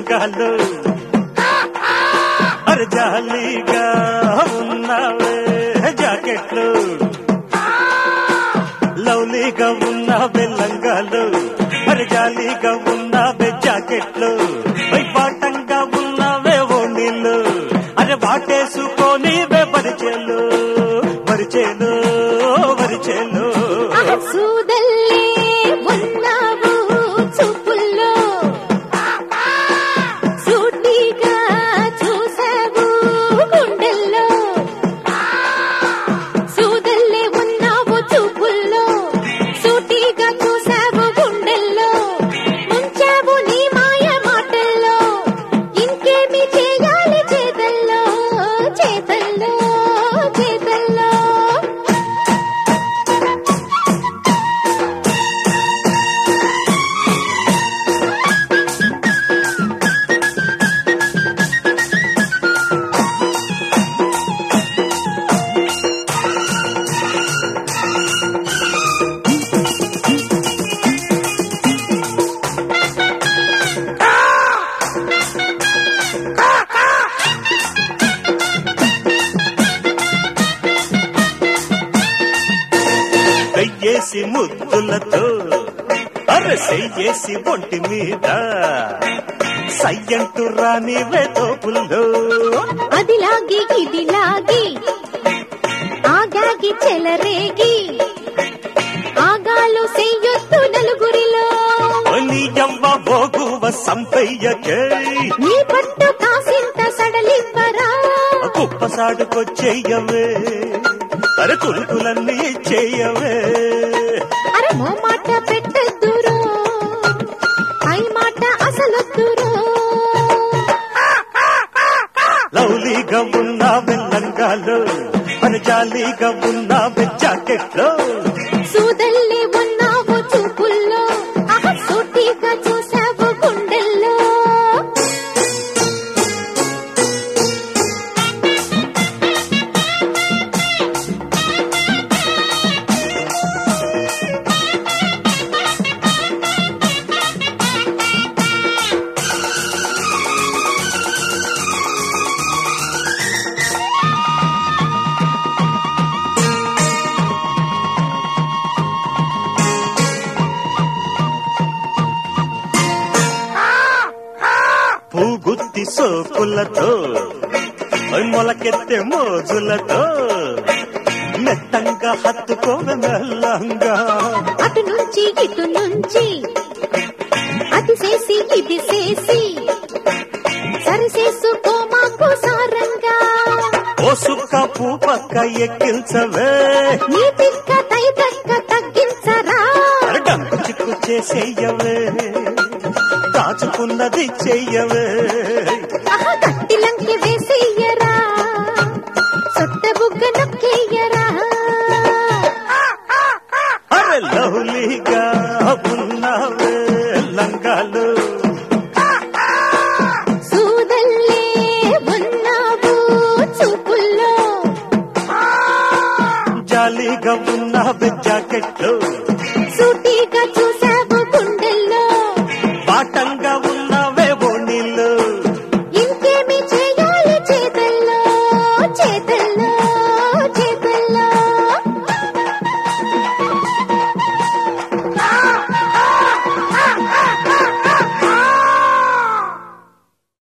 లంగాలు అరే జాలీగా ఉన్నావే జాకెట్లు లవ్లీగా ఉన్నావే లంగాలు అరే జాలీగా ఉన్నావే జాకెట్లు పై పాటంగా ఉన్నావే ఓణీలు అరే వాటేసుకొని పరిచేలు పరిచేలు పరిచేలు సూదల్లే ఉన్నావు చూపుల్లో సూటిగా చూసావు గుండెల్లో సూదల్లే ఉన్నావు చూపుల్లో సూటిగా చూసావు గుండెల్లో ముంచావు నీ మాయ మాటల్లో ఇంకేమి చేయాలి చేతల్లో చేతల్లో చేతల్లో వెయ్యేసి ముద్దులతో అరే సెయ్యేసి ఒంటి మీద సయ్యంటు రాని వేతోపుల్లో అదిలాగి ఇదిలాగి ఆగాగి చెలరేగి ఆగాలు సెయ్యొత్తు నలుగురిలో నీ యవ్వ బోగువ సంపయ్యకే నీ పట్టు కాసింత సడలివ్వరా కుప్పసాడుకొచ్చేయవే అరే కులుకులన్నీ చెయ్యవే అరే మో మాట పెట్టద్దురో పై మాట అసలొద్దురో లౌలీగా ఉన్న వెల్లంగాలు అరే జాలీగా ఉన్న జాకెట్లో సూదల్లి ఉన్నావు చూపుల్లో అహ సూటిగా చూసావు గుండెల్లో పూగుత్తి సోకులతో మొలకెత్తే మోజులతో మెత్తంగా హత్తుకోవె మెల్లంగా అటు నుంచి ఇటు నుంచి అది చేసి ఇది చేసి సరిసేసుకో మాకు సారంగా ఓ సుక్క పూ పక్క ఎక్కించవే నీ తిక్క తై తక్క తగ్గించరా డంకు చిక్కు చేసేయవే దాచుకున్నది చెయ్యవే అహ గట్టిలంకి వేసేయరా సొట్ట బుగ్గ నొక్కేయరా అరే లవ్లీగా ఉన్నవే లంగాలు సూదల్లే ఉన్నావు చూపుల్లో జాలీగా ఉన్నవే జాకెట్లు సూటిగా చూసావు గుండెల్లో పాటంగా